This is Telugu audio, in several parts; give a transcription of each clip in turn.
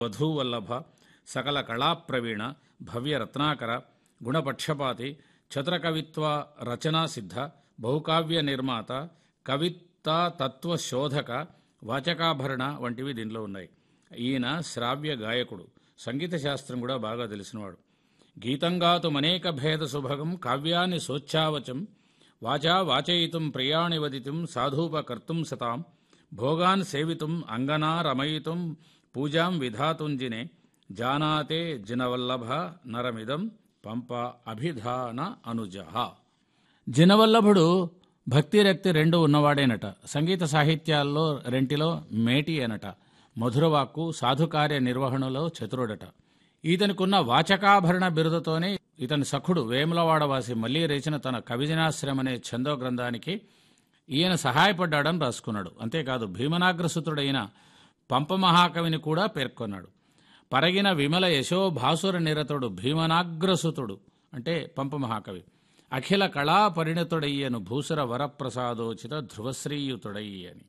వధూవల్లభ సకల కళాప్రవీణ భవ్య రత్నాకర గుణపక్షపాతి చతురకవిత్వ రచనా సిద్ధ బహుకావ్య నిర్మాత కవిత్వ తత్వశోధక వాచకాభరణ వంటివి దీనిలో ఉన్నాయి ఈయన శ్రావ్య గాయకుడు సంగీత శాస్త్రం కూడా బాగా తెలిసినవాడు గీతంగాతుమనేక భేద సుభగం కావ్యాన్ని సోచ్చావచం వాచా వాచయితుం ప్రియాణి వదితుం సాధూపకర్తుం సతాం భోగాన్ సేవితుం అంగనా రమయితుం పూజాం విధాతుం జినే జానాతే జినవల్లభ నరమిదం పంప అభిధాన అనుజః జినవల్లభుడు భక్తి రక్తి రెండు ఉన్నవాడేనట సంగీత సాహిత్యాల్లో రెంటిలో మేటి అనట మధురవాక్కు సాధుకార్య నిర్వహణలో చతురుడట ఈతనికున్న వాచకాభరణ బిరుదుతోనే ఇతని సఖుడు వేములవాడవాసి మళ్లీ రేచిన తన కవిజనాశ్రయం అనే ఛందో గ్రంథానికి ఈయన సహాయపడ్డాడని రాసుకున్నాడు అంతేకాదు భీమనాగ్రసుతుడైన పంప మహాకవిని కూడా పేర్కొన్నాడు పరగిన విమల యశోభాసుర నిరతుడు భీమనాగ్రసుతుడు అంటే పంప మహాకవి అఖిల కళా పరిణతుడయ్యను భూసుర వరప్రసాదోచిత ధ్రువశ్రీయుతుడయ్యని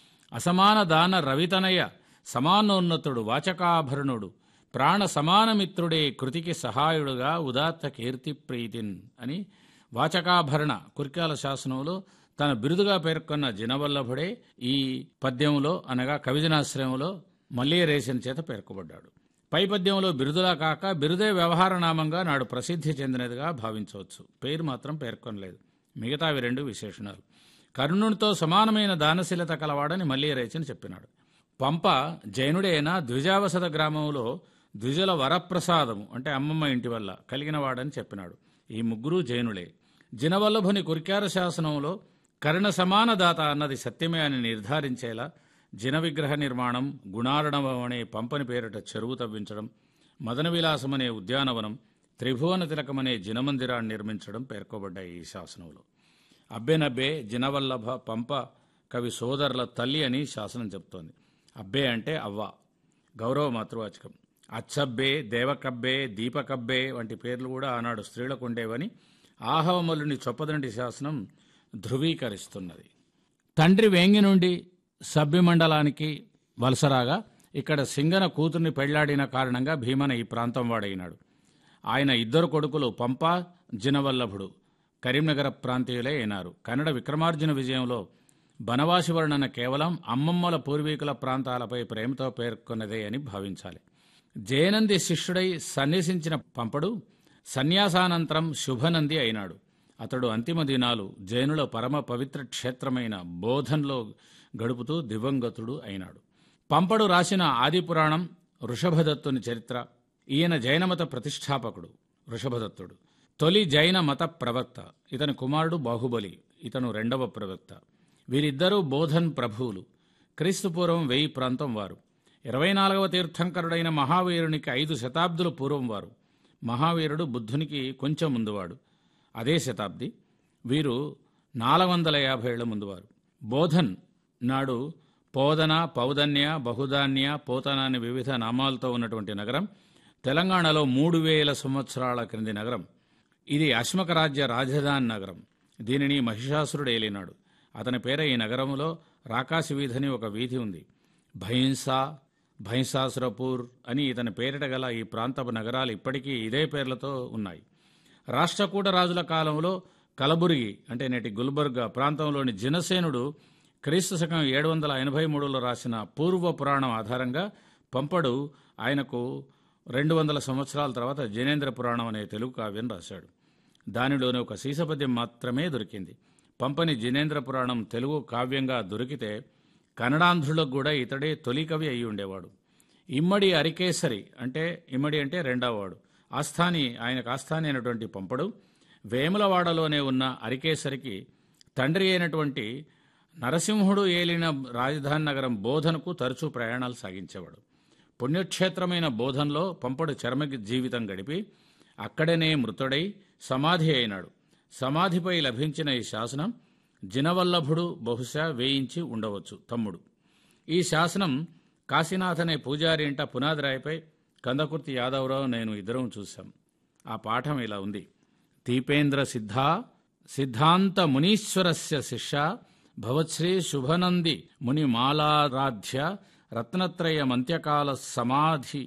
అసమాన దాన రవితనయ సమానోన్నతుడు వాచకాభరణుడు ప్రాణ సమానమిత్రుడే కృతికి సహాయుడుగా ఉదాత్త కీర్తి ప్రీతిన్ అని వాచకాభరణ కుర్కాల శాసనంలో తన బిరుదుగా పేర్కొన్న జినవల్లభుడే ఈ పద్యంలో అనగా కవిజనాశ్రయంలో మల్లీ రేసిన చేత పేర్కొబడ్డాడు పై పద్యంలో బిరుదులా కాక బిరుదే వ్యవహార నామంగా నాడు ప్రసిద్ధి చెందినదిగా భావించవచ్చు పేరు మాత్రం పేర్కొనలేదు మిగతావి రెండు విశేషణాలు కర్ణునితో సమానమైన దానశీలత కలవాడని మళ్ళీ రేచని చెప్పినాడు పంప జైనుడైన ద్విజావసద గ్రామంలో ద్విజుల వరప్రసాదము అంటే అమ్మమ్మ ఇంటి వల్ల కలిగినవాడని చెప్పినాడు ఈ ముగ్గురు జైనులే జినవల్లభుని కుర్కార శాసనంలో కర్ణ సమాన దాత అన్నది సత్యమే అని నిర్ధారించేలా జిన విగ్రహ నిర్మాణం గుణారణవం అనే పంపని పేరిట చెరువు తవ్వించడం మదన విలాసం అనే ఉద్యానవనం త్రిభువన తిలకమనే జినమందిరాన్ని నిర్మించడం పేర్కొబడ్డాయి ఈ శాసనంలో అబ్బెనబ్బే జినవల్లభ పంప కవి సోదరుల తల్లి అని శాసనం చెప్తోంది అబ్బే అంటే అవ్వ గౌరవ మాతృవాచకం అచ్చబ్బే దేవకబ్బే దీపకబ్బే వంటి పేర్లు కూడా ఆనాడు స్త్రీలకు ఉండేవని ఆహవమల్లుని చొప్పదండి శాసనం ధృవీకరిస్తున్నది తండ్రి వేంగి నుండి సభ్యమండలానికి వలసరాగా ఇక్కడ సింగన కూతుర్ని పెళ్లాడిన కారణంగా భీమన ఈ ప్రాంతం వాడైనాడు ఆయన ఇద్దరు కొడుకులు పంప జినవల్లభుడు కరీంనగర ప్రాంతీయులే అయినారు కన్నడ విక్రమార్జున విజయంలో బనవాసి వర్ణన కేవలం అమ్మమ్మల పూర్వీకుల ప్రాంతాలపై ప్రేమతో పేర్కొన్నదే అని భావించాలి జయనంది శిష్యుడై సన్యసించిన పంపడు సన్యాసానంతరం శుభనంది అయినాడు అతడు అంతిమ దినాలు జైనుల పరమ పవిత్ర క్షేత్రమైన బోధన్లో గడుపుతూ దివంగతుడు అయినాడు పంపడు రాసిన ఆదిపురాణం వృషభదత్తుని చరిత్ర ఈయన జైనమత ప్రతిష్టాపకుడు వృషభదత్తుడు తొలి జైన మత ప్రవక్త ఇతని కుమారుడు బాహుబలి ఇతను రెండవ ప్రవక్త వీరిద్దరూ బోధన్ ప్రభువులు క్రీస్తుపూర్వం వెయ్యి ప్రాంతం వారు ఇరవై నాలుగవ తీర్థంకరుడైన మహావీరునికి ఐదు శతాబ్దుల పూర్వం వారు మహావీరుడు బుద్ధునికి కొంచెం ముందువాడు అదే శతాబ్ది వీరు నాలుగు వందల యాభై ఏళ్ల ముందువారు బోధన్ నాడు పోదన పౌదన్య బహుధాన్య పోతన అనే వివిధ నామాలతో ఉన్నటువంటి నగరం తెలంగాణలో మూడు వేల సంవత్సరాల క్రింది నగరం ఇది అశ్మక రాజ్య రాజధాని నగరం దీనిని మహిషాసురుడు ఏలినాడు అతని పేర ఈ నగరంలో రాకాసి వీధని ఒక వీధి ఉంది భైంసా భైంసాసురపూర్ అని ఇతని పేరిట గల ఈ ప్రాంతపు నగరాలు ఇప్పటికీ ఇదే పేర్లతో ఉన్నాయి రాష్ట్రకూట రాజుల కాలంలో కలబురిగి అంటే నేటి గుల్బర్గా ప్రాంతంలోని జినసేనుడు క్రీస్తు శకం ఏడు వందల ఎనభై మూడులో రాసిన పూర్వ పురాణం ఆధారంగా పంపడు ఆయనకు రెండు వందల సంవత్సరాల తర్వాత జనేంద్ర పురాణం అనే తెలుగు కావ్యం రాశాడు దానిలోని ఒక సీసపద్యం మాత్రమే దొరికింది పంపని జినేంద్ర పురాణం తెలుగు కావ్యంగా దొరికితే కన్నడాంధ్రులకు కూడా ఇతడే తొలి కవి అయి ఉండేవాడు ఇమ్మడి అరికేసరి అంటే ఇమ్మడి అంటే రెండవవాడు ఆస్థాని ఆయనకు ఆస్థాని అయినటువంటి పంపడు వేములవాడలోనే ఉన్న అరికేసరికి తండ్రి అయినటువంటి నరసింహుడు ఏలిన రాజధాని నగరం బోధనకు తరచూ ప్రయాణాలు సాగించేవాడు పుణ్యక్షేత్రమైన బోధనలో పంపడు చర్మ జీవితం గడిపి అక్కడనే మృతుడై సమాధి అయినాడు సమాధిపై లభించిన ఈ శాసనం జినవల్లభుడు బహుశా వేయించి ఉండవచ్చు తమ్ముడు ఈ శాసనం కాశీనాథ్ అనే పూజారి ఇంట పునాదిరాయిపై కందకుర్తి యాదవరావు నేను ఇద్దరం చూశాం ఆ పాఠం ఇలా ఉంది దీపేంద్ర సిద్ధ సిద్ధాంత మునీశ్వరస్య శిష్య భవశ్రీ శుభనంది ముని మాలారాధ్య రత్నత్రయ మంత్యకాల సమాధి